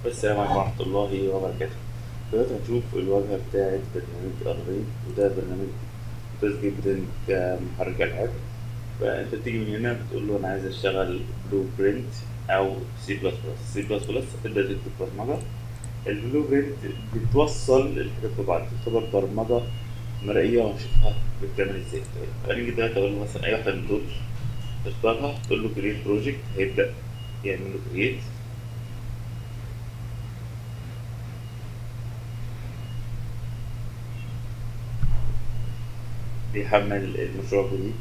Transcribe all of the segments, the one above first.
السلام عليكم ورحمة الله وبركاته دلوقتي هنشوف الواجهة بتاعة برنامج أرضي وده برنامج ممتاز جدا كمحرك ألعاب فأنت بتيجي من هنا بتقول له أنا عايز أشتغل بلو برنت أو سي بلس بلس سي بلس بلس هتبدأ تكتب برمجة البلو برنت بتوصل الحاجات ببعض تعتبر برمجة مرئية وهنشوفها بتعمل ازاي طيب هنيجي دلوقتي أقول له مثلا أي واحدة من دول تختارها تقول له كريت بروجكت هيبدأ يعمل له كريت بيحمل المشروع الجديد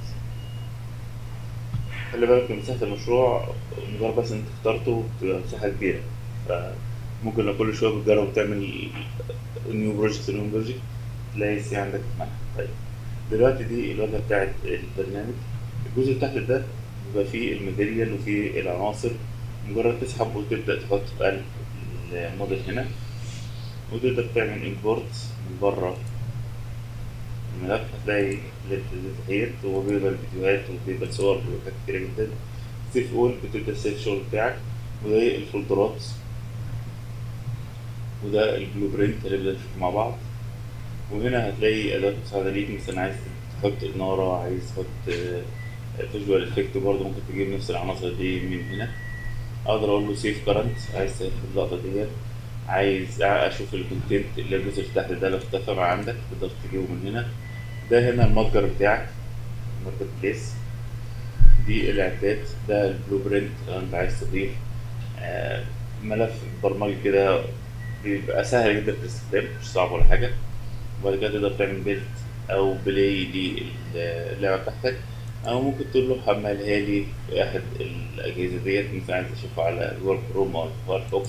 خلي بالك من مساحة المشروع مجرد بس انت اخترته بتبقى مساحة كبيرة فممكن لو كل شوية بتجرب تعمل نيو بروجكت نيو بروجكت تلاقي السي عندك منها طيب دلوقتي دي الواجهة بتاعت البرنامج الجزء اللي تحت ده بيبقى فيه الماتيريال وفيه العناصر مجرد تسحب وتبدأ تحط في قلب الموديل هنا وتقدر تعمل امبورت من بره الملف هتلاقي ديت هو بيقبل فيديوهات وبيقبل صور وحاجات كتيرة جدا سيف اول بتبدأ السيف الشغل بتاعك وده الفولدرات وده البلو برنت اللي نبدأ نشوفه مع بعض وهنا هتلاقي أدوات مساعدة ليك مثلا عايز تحط إنارة عايز تحط فيجوال افكت برضه ممكن تجيب نفس العناصر دي من هنا اقدر اقول له سيف كرنت عايز تاخد اللقطه ديت عايز اشوف الكونتنت اللي الجزء اللي تحت ده لو اختفى مع عندك تقدر تجيبه من هنا ده هنا المتجر بتاعك ماركت بليس دي الاعداد ده البلو برنت لو انت عايز تضيف آه ملف برمجي كده بيبقى سهل جدا في الاستخدام مش صعب ولا حاجه وبعد كده تقدر تعمل بيلد او بلاي للعبه بتاعتك او ممكن تقول له حملها لي في احد الاجهزه ديت مثلا عايز اشوفها على جوجل كروم او فايرفوكس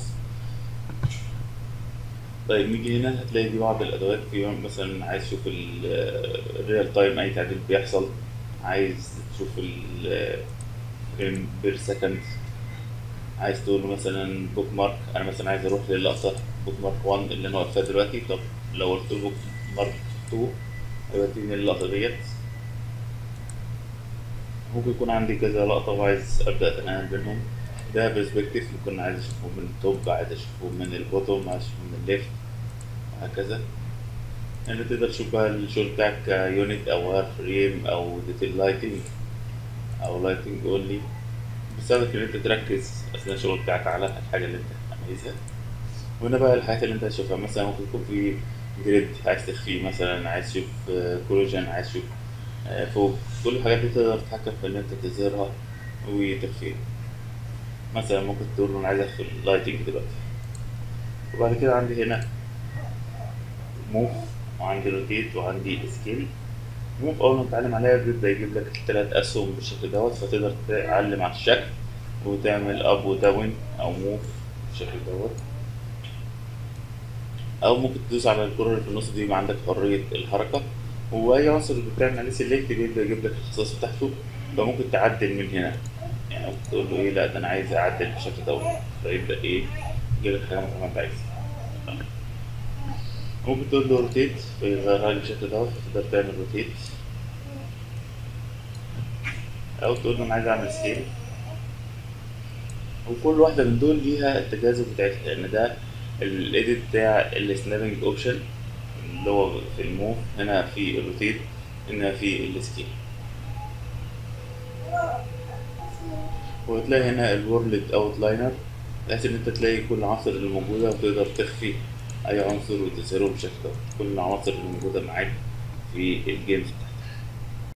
طيب نيجي هنا هتلاقي دي بعض الادوات في مثلا عايز تشوف الريال تايم اي تعديل بيحصل عايز تشوف الفريم بير سكند عايز تقول له مثلا بوك مارك انا مثلا عايز اروح للقطه بوك مارك 1 اللي انا واقفها دلوقتي طب لو قلت له بوك مارك 2 هيوديني اللقطه ديت ممكن يكون عندي كذا لقطة وعايز أبدأ أتنقل بينهم ده برسبكتيف ممكن عايز أشوفه من التوب عايز أشوفه من البوتوم عايز أشوفه من الليفت وهكذا أنت يعني تقدر تشوف بقى الشغل بتاعك كيونت أو وير فريم أو ديتيل لايتنج أو لايتنج أونلي بيساعدك إن أنت تركز أثناء الشغل بتاعك على الحاجة اللي أنت عايزها وهنا بقى الحاجات اللي أنت هتشوفها مثلا ممكن يكون في جريد عايز تخفيه مثلا عايز تشوف كولوجين عايز تشوف فوق كل الحاجات دي تقدر تتحكم في ان انت تظهرها وتخفيها مثلا ممكن تقول له انا عايز اخفي اللايتنج دلوقتي وبعد كده عندي هنا موف وعندي روتيت وعندي سكيل موف اول ما تتعلم عليها بيبدا يجيب لك الثلاث اسهم بالشكل دوت فتقدر تعلم على الشكل وتعمل اب وداون او موف بالشكل دوت او ممكن تدوس على الكرة اللي في النص دي يبقى عندك حرية الحركة واي عنصر بتعمل عليه سيلكت بيبدا يجيب لك الخصائص بتاعته فممكن تعدل من هنا يعني ممكن تقول له ايه لا ده انا عايز اعدل بالشكل دوت فيبدا ايه يجيب لك حاجه مثلا ما انت عايزها ممكن تقول له روتيت فيغيرها لي بالشكل دوت فتقدر تعمل روتيت او تقول له انا عايز اعمل سكيل وكل واحده من دول ليها التجاذب بتاعتها لان ده الايديت بتاع السنابنج اوبشن اللي هو في الموف هنا في الروتيت هنا في السكيل وهتلاقي هنا الورلد اوت لاينر بحيث ان انت تلاقي كل العناصر اللي موجوده وتقدر تخفي اي عنصر وتظهره بشكل كل العناصر اللي موجوده معاك في الجيمز